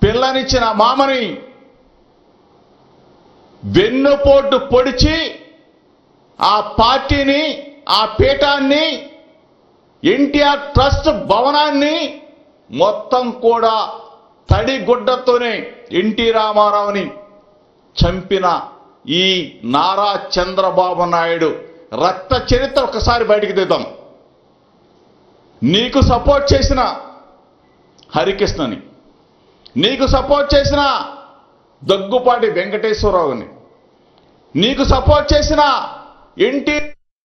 పిల్లనిచ్చిన మామని వెన్నుపోటు పొడిచి ఆ పార్టీని ఆ పీఠాన్ని ఎన్టీఆర్ ట్రస్ట్ భవనాన్ని మొత్తం కూడా తడిగుడ్డతోనే ఎన్టీ రామారావుని చంపిన ఈ నారా చంద్రబాబు నాయుడు రక్త చరిత్ర ఒకసారి బయటికి తీద్దాం నీకు సపోర్ట్ చేసిన హరికృష్ణని నీకు సపోర్ట్ చేసిన దగ్గుపాటి వెంకటేశ్వరరావుని నీకు సపోర్ట్ చేసిన ఎన్టీ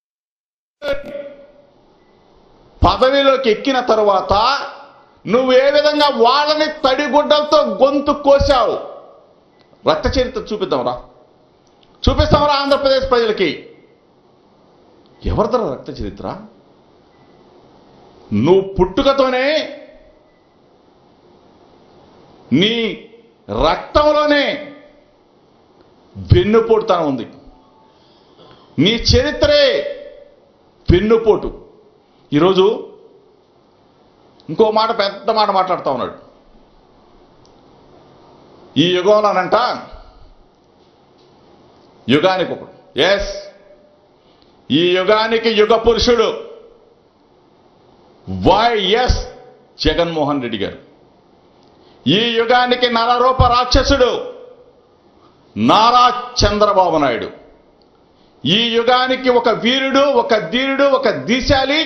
పదవిలోకి ఎక్కిన తరువాత నువ్వు ఏ విధంగా వాళ్ళని తడిగుడ్డలతో గొంతు కోసావు రక్త చరిత్ర చూపిద్దాంరా చూపిస్తాంరా ఆంధ్రప్రదేశ్ ప్రజలకి ఎవరిదరా రక్త చరిత్ర నువ్వు పుట్టుకతోనే నీ రక్తంలోనే వెన్నుపోటుతనం ఉంది నీ చరిత్రే వెన్నుపోటు ఈరోజు ఇంకో మాట పెద్ద మాట మాట్లాడుతూ ఉన్నాడు ఈ యుగంలోనంట యుగానికి ఒకడు ఎస్ ఈ యుగానికి యుగ పురుషుడు వైఎస్ జగన్మోహన్ రెడ్డి గారు ఈ యుగానికి నరరూప రాక్షసుడు నారా చంద్రబాబు నాయుడు ఈ యుగానికి ఒక వీరుడు ఒక ధీరుడు ఒక దీశాలి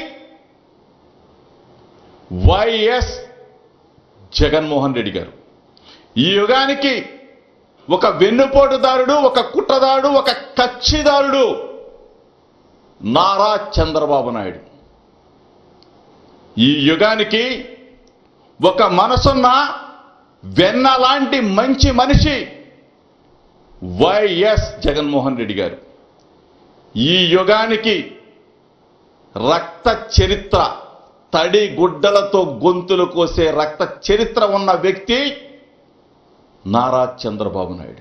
వైఎస్ జగన్మోహన్ రెడ్డి గారు ఈ యుగానికి ఒక వెన్నుపోటుదారుడు ఒక కుట్రదారుడు ఒక కక్షిదారుడు నారా చంద్రబాబు నాయుడు ఈ యుగానికి ఒక మనసున్న వెన్న లాంటి మంచి మనిషి వైఎస్ జగన్మోహన్ రెడ్డి గారు ఈ యుగానికి రక్త చరిత్ర తడి గుడ్డలతో గొంతులు కోసే రక్త చరిత్ర ఉన్న వ్యక్తి నారా చంద్రబాబు నాయుడు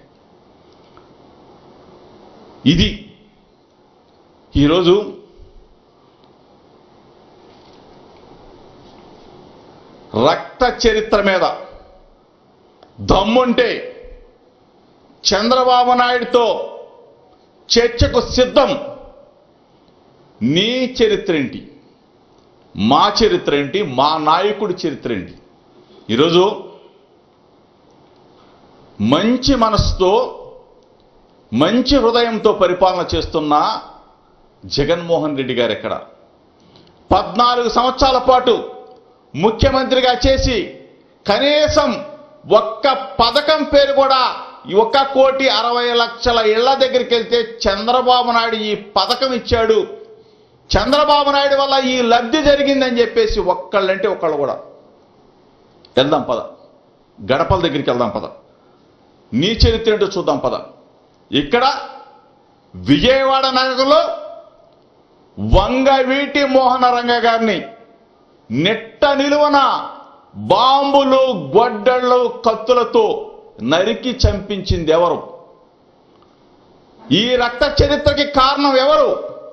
ఇది ఈరోజు రక్త చరిత్ర మీద దమ్ముంటే చంద్రబాబు నాయుడుతో చర్చకు సిద్ధం నీ చరిత్ర ఏంటి మా చరిత్ర ఏంటి మా నాయకుడి చరిత్ర ఏంటి ఈరోజు మంచి మనసుతో మంచి హృదయంతో పరిపాలన చేస్తున్న జగన్మోహన్ రెడ్డి గారు ఎక్కడ పద్నాలుగు సంవత్సరాల పాటు ముఖ్యమంత్రిగా చేసి కనీసం ఒక్క పథకం పేరు కూడా ఈ ఒక్క కోటి అరవై లక్షల ఇళ్ల దగ్గరికి వెళ్తే చంద్రబాబు నాయుడు ఈ పథకం ఇచ్చాడు చంద్రబాబు నాయుడు వల్ల ఈ లబ్ధి జరిగిందని చెప్పేసి ఒక్కళ్ళంటే ఒక్కళ్ళు కూడా వెళ్దాం పద గడపల దగ్గరికి వెళ్దాం పద నీ చరిత్ర ఏంటో చూద్దాం పద ఇక్కడ విజయవాడ నగరంలో వంగవీటి మోహన రంగ గారిని నెట్ట నిలువన బాంబులు గొడ్డళ్ళు కత్తులతో నరికి చంపించింది ఎవరు ఈ రక్త చరిత్రకి కారణం ఎవరు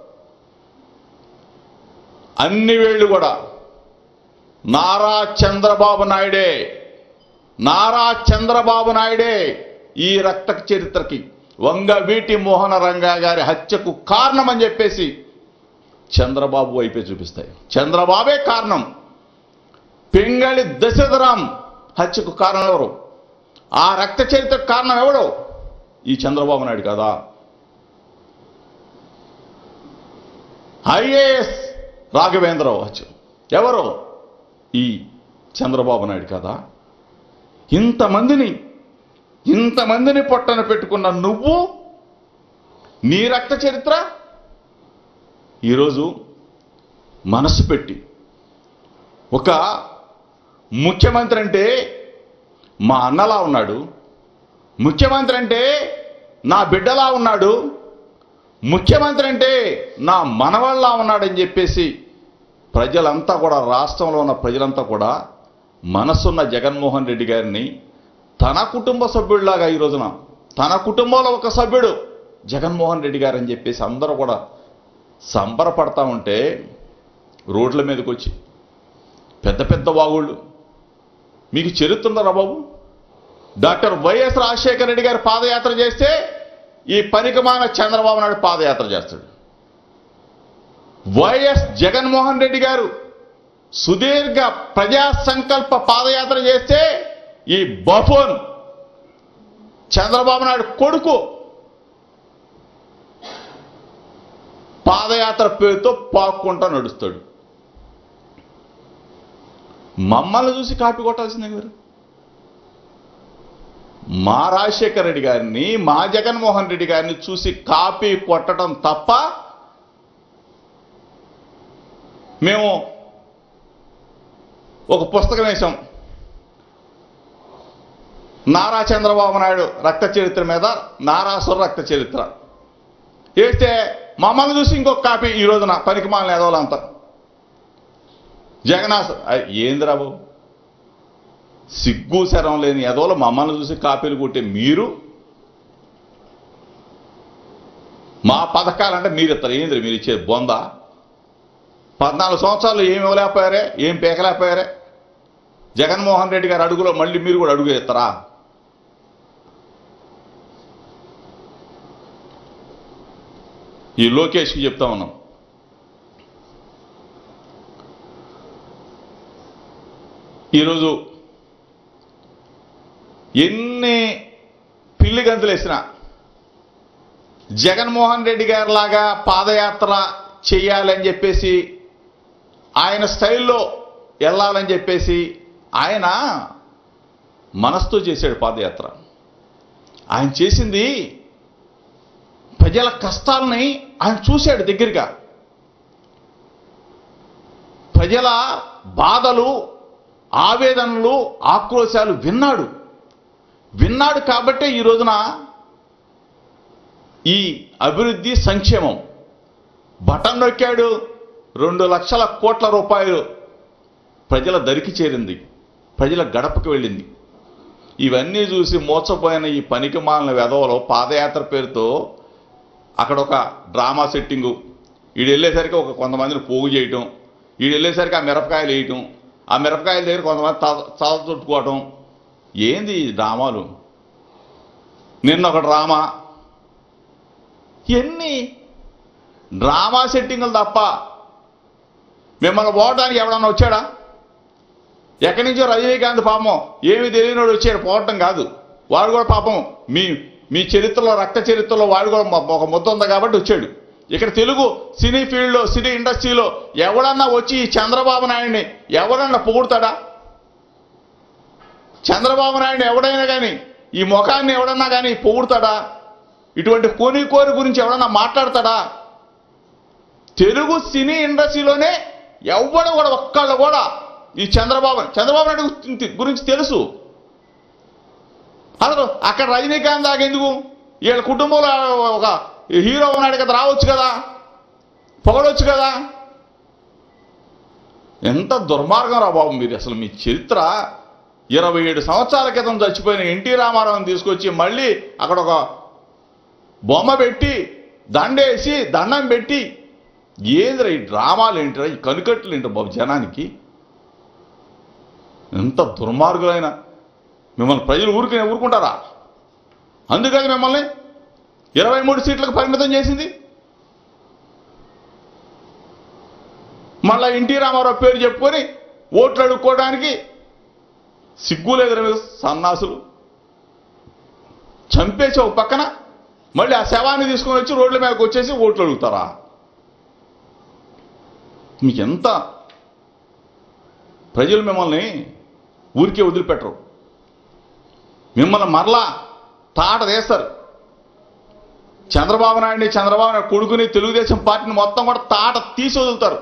అన్ని వేళ్ళు కూడా నారా చంద్రబాబు నాయుడే నారా చంద్రబాబు నాయుడే ఈ రక్త చరిత్రకి వంగవీటి మోహన రంగా గారి హత్యకు కారణం అని చెప్పేసి చంద్రబాబు వైపే చూపిస్తాయి చంద్రబాబే కారణం పింగళి దశరథరాం హత్యకు కారణం ఎవరు ఆ రక్త చరిత్రకు కారణం ఎవడు ఈ చంద్రబాబు నాయుడు కదా ఐఏఎస్ రాఘవేంద్రరావు హత్య ఎవరు ఈ చంద్రబాబు నాయుడు కదా ఇంతమందిని ఇంతమందిని పొట్టన పెట్టుకున్న నువ్వు నీ రక్త చరిత్ర ఈరోజు మనసు పెట్టి ఒక ముఖ్యమంత్రి అంటే మా అన్నలా ఉన్నాడు ముఖ్యమంత్రి అంటే నా బిడ్డలా ఉన్నాడు ముఖ్యమంత్రి అంటే నా మనవళ్ళ ఉన్నాడని చెప్పేసి ప్రజలంతా కూడా రాష్ట్రంలో ఉన్న ప్రజలంతా కూడా మనసున్న జగన్మోహన్ రెడ్డి గారిని తన కుటుంబ సభ్యుడిలాగా ఈ రోజున తన కుటుంబంలో ఒక సభ్యుడు జగన్మోహన్ రెడ్డి గారు అని చెప్పేసి అందరూ కూడా సంబరపడతా ఉంటే రోడ్ల మీదకి వచ్చి పెద్ద పెద్ద వాగుళ్ళు మీకు చరిత్ర ఉందా బాబు డాక్టర్ వైఎస్ రాజశేఖర రెడ్డి గారు పాదయాత్ర చేస్తే ఈ పనికిమాన చంద్రబాబు నాయుడు పాదయాత్ర చేస్తాడు వైఎస్ జగన్మోహన్ రెడ్డి గారు సుదీర్ఘ ప్రజా సంకల్ప పాదయాత్ర చేస్తే ఈ బఫోన్ చంద్రబాబు నాయుడు కొడుకు పాదయాత్ర పేరుతో పాక్కుంటా నడుస్తాడు మమ్మల్ని చూసి కాపీ కొట్టాల్సిందే మీరు మా రాజశేఖర రెడ్డి గారిని మా జగన్మోహన్ రెడ్డి గారిని చూసి కాపీ కొట్టడం తప్ప మేము ఒక పుస్తకం వేశాం నారా చంద్రబాబు నాయుడు రక్త చరిత్ర మీద నారాసుర రక్త చరిత్ర వేస్తే మమ్మల్ని చూసి ఇంకొక కాపీ ఈ రోజున పనికి మాలిన ఎదవాలంతా జగన్నాథ్ ఏందిరాబు సిగ్గు శరం లేని ఎదవలు మమ్మల్ని చూసి కాపీలు కొట్టే మీరు మా పథకాలంటే మీరు ఇస్తారు ఏంది మీరు ఇచ్చేది బొందా పద్నాలుగు సంవత్సరాలు ఏమి ఇవ్వలేకపోయారే ఏం పీకలేకపోయారే జగన్మోహన్ రెడ్డి గారు అడుగులో మళ్ళీ మీరు కూడా అడుగు ఇస్తారా ఈ లోకేష్కి చెప్తా ఉన్నాం ఈరోజు ఎన్ని పిల్లి గంతులు వేసినా జగన్మోహన్ రెడ్డి గారి లాగా పాదయాత్ర చెయ్యాలని చెప్పేసి ఆయన స్టైల్లో వెళ్ళాలని చెప్పేసి ఆయన మనసుతో చేశాడు పాదయాత్ర ఆయన చేసింది ప్రజల కష్టాలని ఆయన చూశాడు దగ్గరగా ప్రజల బాధలు ఆవేదనలు ఆక్రోశాలు విన్నాడు విన్నాడు కాబట్టే ఈ రోజున ఈ అభివృద్ధి సంక్షేమం బటన్ నొక్కాడు రెండు లక్షల కోట్ల రూపాయలు ప్రజల దరికి చేరింది ప్రజల గడపకు వెళ్ళింది ఇవన్నీ చూసి మోసపోయిన ఈ పనికి మాలిన వెధవలు పాదయాత్ర పేరుతో అక్కడ ఒక డ్రామా సెట్టింగు ఈడు వెళ్ళేసరికి ఒక కొంతమందిని పోగు చేయటం ఈడు వెళ్ళేసరికి ఆ మిరపకాయలు వేయటం ఆ మిరపకాయల దగ్గర కొంతమంది చద చుట్టుకోవటం ఏంది ఈ డ్రామాలు నిన్న ఒక డ్రామా ఎన్ని డ్రామా సెట్టింగులు తప్ప మిమ్మల్ని పోవడానికి ఎవడన్నా వచ్చాడా ఎక్కడి నుంచో రజనీకాంత్ పాపం ఏమి తెలియనోడు వచ్చాడు పోవటం కాదు వాడు కూడా పాపం మీ మీ చరిత్రలో రక్త చరిత్రలో వాడు కూడా మొ- ఒక ముద్ద ఉంది కాబట్టి వచ్చాడు ఇక్కడ తెలుగు సినీ ఫీల్డ్లో సినీ ఇండస్ట్రీలో ఎవడన్నా వచ్చి ఈ చంద్రబాబు నాయుడిని ఎవడన్నా పొగుడతాడా చంద్రబాబు నాయుడు ఎవడైనా కానీ ఈ ముఖాన్ని ఎవడన్నా కానీ పొగుడతాడా ఇటువంటి కోని కోరి గురించి ఎవడన్నా మాట్లాడతాడా తెలుగు సినీ ఇండస్ట్రీలోనే ఎవడు కూడా ఒక్కళ్ళు కూడా ఈ చంద్రబాబు చంద్రబాబు నాయుడు గురించి- గురించి తెలుసు అసలు అక్కడ రజనీకాంత్ దాకెందుకు వీళ్ళ కుటుంబంలో ఒక హీరో ఉన్నాడు కదా రావచ్చు కదా పొగడొచ్చు కదా ఎంత దుర్మార్గం రా బాబు మీరు అసలు మీ చరిత్ర ఇరవై ఏడు సంవత్సరాల క్రితం చచ్చిపోయిన ఎన్టీ రామారావుని తీసుకొచ్చి మళ్ళీ అక్కడ ఒక బొమ్మ పెట్టి దండేసి దండం పెట్టి ఏందిరా ఈ డ్రామాలు ఏంటిరా ఈ కనుకట్లు ఏంటి బాబు జనానికి ఎంత దుర్మార్గులైన మిమ్మల్ని ప్రజలు ఊరికే ఊరుకుంటారా అందుకని మిమ్మల్ని ఇరవై మూడు సీట్లకు పరిమితం చేసింది మళ్ళా ఎన్టీ రామారావు పేరు చెప్పుకొని ఓట్లు అడుక్కోవడానికి సిగ్గు లేదు రా మీరు సన్నాసులు చంపేసి ఒక పక్కన మళ్ళీ ఆ శవాన్ని తీసుకొని వచ్చి రోడ్ల మీదకి వచ్చేసి ఓట్లు అడుగుతారా మీకు ఎంత ప్రజలు మిమ్మల్ని ఊరికే వదిలిపెట్టరు మిమ్మల్ని మరలా తాట వేస్తారు చంద్రబాబు నాయుడిని చంద్రబాబు నాయుడు కొడుకుని తెలుగుదేశం పార్టీని మొత్తం కూడా తాట తీసి వదులుతారు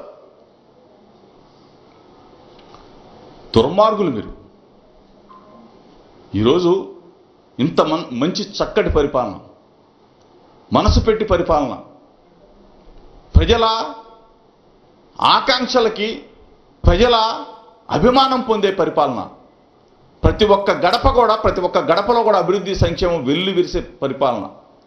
దుర్మార్గులు మీరు ఈరోజు ఇంత మన్ మంచి చక్కటి పరిపాలన మనసు పెట్టి పరిపాలన ప్రజల ఆకాంక్షలకి ప్రజల అభిమానం పొందే పరిపాలన ప్రతి ఒక్క గడప కూడా ప్రతి ఒక్క గడపలో కూడా అభివృద్ధి సంక్షేమం వెల్లు విరిసే పరిపాలన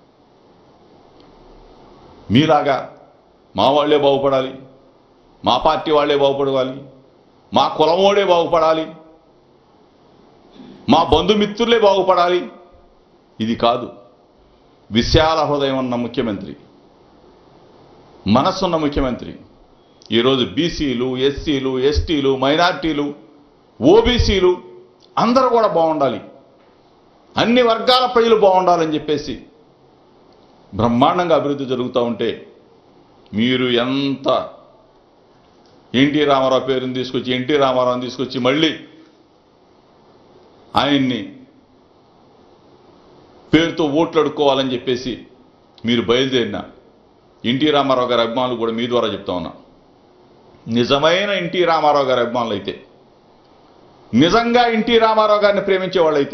మీలాగా మా వాళ్ళే బాగుపడాలి మా పార్టీ వాళ్ళే బాగుపడాలి మా కులమోడే బాగుపడాలి మా బంధుమిత్రులే బాగుపడాలి ఇది కాదు విశాల హృదయం ఉన్న ముఖ్యమంత్రి మనస్సున్న ముఖ్యమంత్రి ఈరోజు బీసీలు ఎస్సీలు ఎస్టీలు మైనార్టీలు ఓబీసీలు అందరూ కూడా బాగుండాలి అన్ని వర్గాల ప్రజలు బాగుండాలని చెప్పేసి బ్రహ్మాండంగా అభివృద్ధి జరుగుతూ ఉంటే మీరు ఎంత ఎన్టీ రామారావు పేరుని తీసుకొచ్చి ఎన్టీ రామారావుని తీసుకొచ్చి మళ్ళీ ఆయన్ని పేరుతో ఓట్లు అడుక్కోవాలని చెప్పేసి మీరు బయలుదేరిన ఎన్టీ రామారావు గారి అభిమానులు కూడా మీ ద్వారా చెప్తా ఉన్నా నిజమైన ఎన్టీ రామారావు గారి అభిమానులు అయితే నిజంగా ఎన్టీ రామారావు గారిని ప్రేమించే వాళ్ళైతే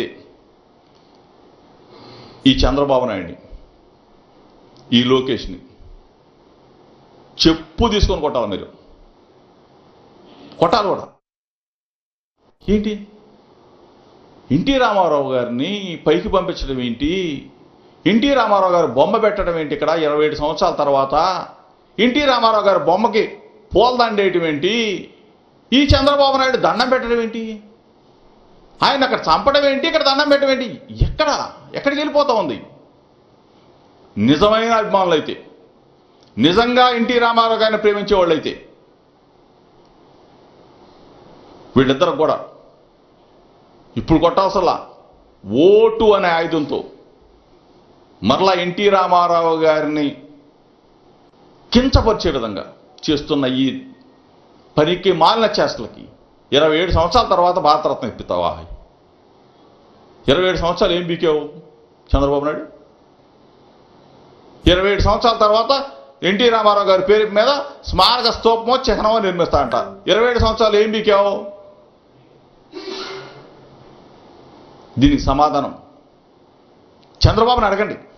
ఈ చంద్రబాబు నాయుడిని ఈ లోకేష్ని చెప్పు తీసుకొని కొట్టాలి మీరు కొట్టాలి కూడా ఏంటి ఎన్టీ రామారావు గారిని పైకి పంపించడం ఏంటి ఎన్టీ రామారావు గారు బొమ్మ పెట్టడం ఏంటి ఇక్కడ ఇరవై ఏడు సంవత్సరాల తర్వాత ఎన్టీ రామారావు గారి బొమ్మకి పూలదండేయటం ఏంటి ఈ చంద్రబాబు నాయుడు దండం పెట్టడం ఏంటి ఆయన అక్కడ చంపడం ఏంటి ఇక్కడ దండం పెట్టడం ఏంటి ఎక్కడ ఎక్కడికి వెళ్ళిపోతా ఉంది నిజమైన అభిమానులు అయితే నిజంగా ఎన్టీ రామారావు గారిని ప్రేమించే వాళ్ళైతే వీళ్ళిద్దరు కూడా ఇప్పుడు కొట్టాల్సలా ఓటు అనే ఆయుధంతో మరలా ఎన్టీ రామారావు గారిని కించపరిచే విధంగా చేస్తున్న ఈ పనికి మాలిన చేష్టలకి ఇరవై ఏడు సంవత్సరాల తర్వాత భారతరత్న ఇప్పుతావా ఇరవై ఏడు సంవత్సరాలు ఏం బీకావు చంద్రబాబు నాయుడు ఇరవై ఏడు సంవత్సరాల తర్వాత ఎన్టీ రామారావు గారి పేరు మీద స్మారక స్తూపమో చిహ్నమో నిర్మిస్తా అంట ఇరవై ఏడు సంవత్సరాలు ఏం బీకావు దీనికి సమాధానం చంద్రబాబుని అడగండి